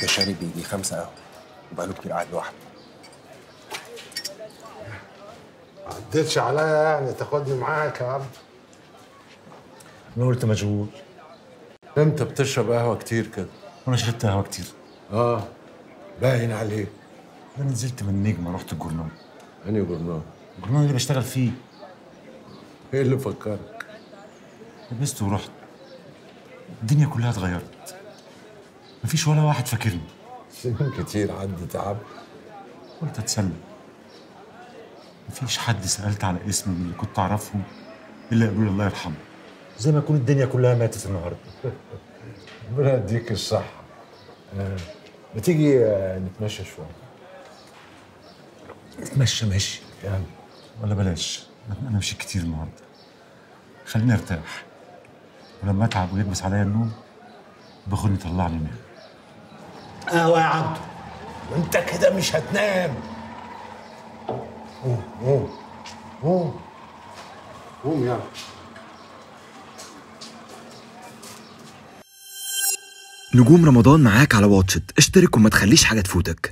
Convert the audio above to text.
ده شاري بيجي خمسة قهوة وبقاله كتير قاعد لوحده ما عدتش عليا يعني تاخدني معاك يا عبد انا قلت مشغول انت بتشرب قهوه كتير كده وانا شربت قهوه كتير اه باين عليك انا نزلت من نجمه رحت الجورنال اني جرنان الجورنال اللي بشتغل فيه ايه اللي فكرك لبست ورحت الدنيا كلها اتغيرت مفيش ولا واحد فاكرني سنين كتير عدت يا عبد قلت اتسلى مفيش حد سالت على اسمي من اللي كنت اعرفهم الا يقولوا لي الله يرحمه زي ما يكون الدنيا كلها ماتت النهارده ربنا يديك الصحه آه. ما تيجي آه، نتمشى شويه اتمشى ماشي يعني ولا بلاش انا مشيت كتير النهارده خليني ارتاح ولما اتعب ويكبس عليا النوم باخدني طلعني منها قهوه يا عبد وانت كده مش هتنام قوم قوم قوم قوم يلا نجوم رمضان معاك على واتشت اشترك وما تخليش حاجة تفوتك